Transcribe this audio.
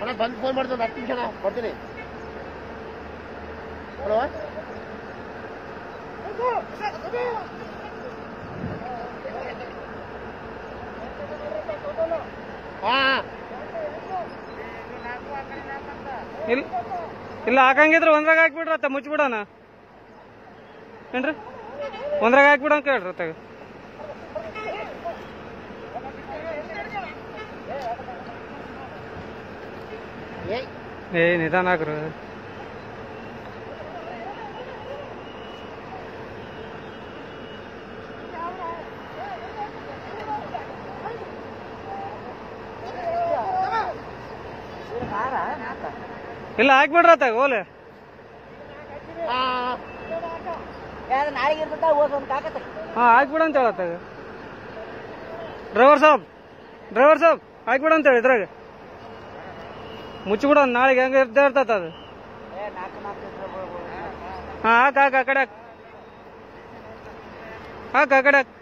ಅಣ್ಣ ಬಂದು ಫೋನ್ ಮಾಡ್ತೀನಿ ಒಂದು ಹತ್ತು ನಿಮಿಷ ಅಣ್ಣ ಕೊಡ್ತೀನಿ ಹಲೋ ಹಾಂ ಇಲ್ಲ ಇಲ್ಲ ಹಾಕಂಗಿದ್ರೆ ಒಂದ್ರಾಗ ಹಾಕ್ಬಿಡ್ರಿ ಅತ್ತ ಮುಚ್ಚಿಬಿಡೋಣ ಏನ್ರಿ ಒಂದ್ರಾಗ ಹಾಕ್ಬಿಡ ಅಂತ ಹೇಳ್ರಿ ಅತ್ತಾಗ ಏಯ್ ಏ ನಿಧಾನ ಹಾಕ್ರಿ ಇಲ್ಲ ಹಾಕ್ಬಿಡ್ರಿ ಅತ್ತಾಗ ಓಲೆ ಹಾಂ ನಾಳೆಗೆ ಇರ್ತದ ಹೋದ್ ಒಂದು ಕಾಕತ್ತೆ ಹಾ ಹಾಕ್ಬಿಡ ಅಂತ ಹೇಳತ್ತಾಗ ಡ್ರೈವರ್ ಸಾಬ್ ಡ್ರೈವರ್ ಸಾಬ್ ಹಾಕ್ಬಿಡ ಅಂತ ಹೇಳಿ ಇದ್ರಾಗ ಮುಚ್ಚಿಬಿಡ ನಾಳೆಗೆ ಹೆಂಗ ಇರ್ತಾ ಇರ್ತದ ಅದು ಏ ನಾಲ್ಕು ನಾಲ್ಕು ಇದ್ರೆ ಹಾ ಹಾಕ್ ಹಾಕ್ ಆ ಕಡೆ ಹಾಕ್ ಹಾಕ್ ಆ ಕಡೆ ಹಾಕ್